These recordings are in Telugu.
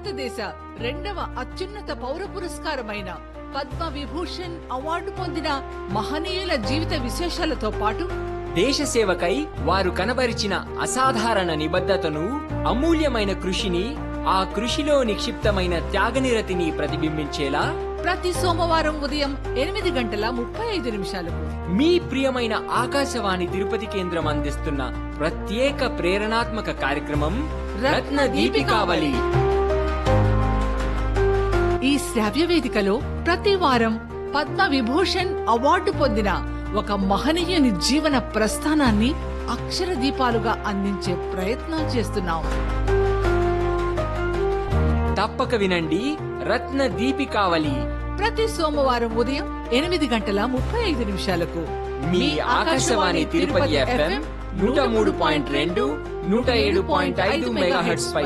భారతదేశ రెండవ అత్యున్నత పౌర పురస్కారమైన పద్మ విభూషణ్ అవార్డు పొందిన మహనీయుల జీవిత విశేషాలతో పాటు దేశ సేవకై వారు కనబరిచిన అసాధారణ నిబద్ధతను అమూల్యమైన కృషిని ఆ కృషిలో నిక్షిప్తమైన త్యాగనిరతిని ప్రతిబింబించేలా ప్రతి సోమవారం ఉదయం ఎనిమిది గంటల ముప్పై ఐదు నిమిషాలకు మీ ప్రియమైన ఆకాశవాణి తిరుపతి కేంద్రం అందిస్తున్న ప్రత్యేక ప్రేరణాత్మక కార్యక్రమం రత్న దీపికావళి ఈ శ్రావ్య వేదికలో ప్రతి వారం పద్మ విభూషణ్ అవార్డు పొందిన ఒక మహనీయుని జీవన ప్రస్థానాన్ని అక్షర దీపాలుగా అందించే ప్రయత్నం చేస్తున్నాం తప్పక వినండి రత్న దీపికావళి ప్రతి సోమవారం ఉదయం ఎనిమిది గంటల ముప్పై ఐదు నిమిషాలకు మీ ఆకాశవాణి తిరుపతి ఎఫ్ఎం నూట మూడు పాయింట్ రెండు నూట ఏడు పాయింట్ ఐదు మెగాహెట్స్ పై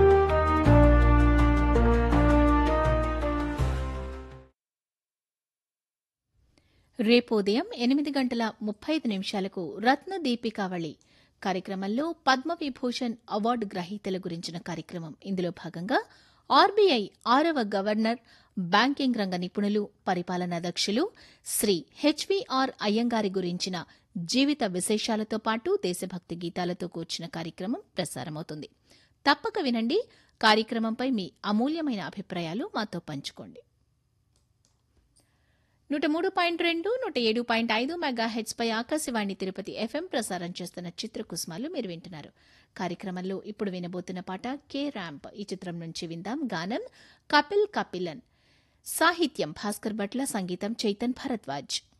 రేపు ఉదయం ఎనిమిది గంటల ముప్పై ఐదు నిమిషాలకు రత్న దీపికావళి కార్యక్రమంలో పద్మవిభూషణ్ అవార్డు గ్రహీతల గురించిన కార్యక్రమం ఇందులో భాగంగా ఆర్బీఐ ఆరవ గవర్నర్ బ్యాంకింగ్ రంగ నిపుణులు పరిపాలనా దక్షులు శ్రీ హెచ్విఆర్ అయ్యంగారి గురించిన జీవిత విశేషాలతో పాటు దేశభక్తి గీతాలతో కూర్చిన కార్యక్రమం ప్రసారమవుతుంది తప్పక వినండి కార్యక్రమంపై మీ అమూల్యమైన అభిప్రాయాలు మాతో పంచుకోండి నూట మూడు పాయింట్ రెండు నూట ఏడు పాయింట్ ఐదు మెగా హెచ్ పై ఆకాశవాణి తిరుపతి ఎఫ్ఎం ప్రసారం చేస్తున్న చిత్రకుసుమాలు మీరు వింటున్నారు కార్యక్రమంలో ఇప్పుడు వినబోతున్న పాట కే ర్యాంప్ ఈ చిత్రం నుంచి విందాం గానం కపిల్ కపిలన్ సాహిత్యం భాస్కర్ భట్ల సంగీతం చైతన్ భరద్వాజ్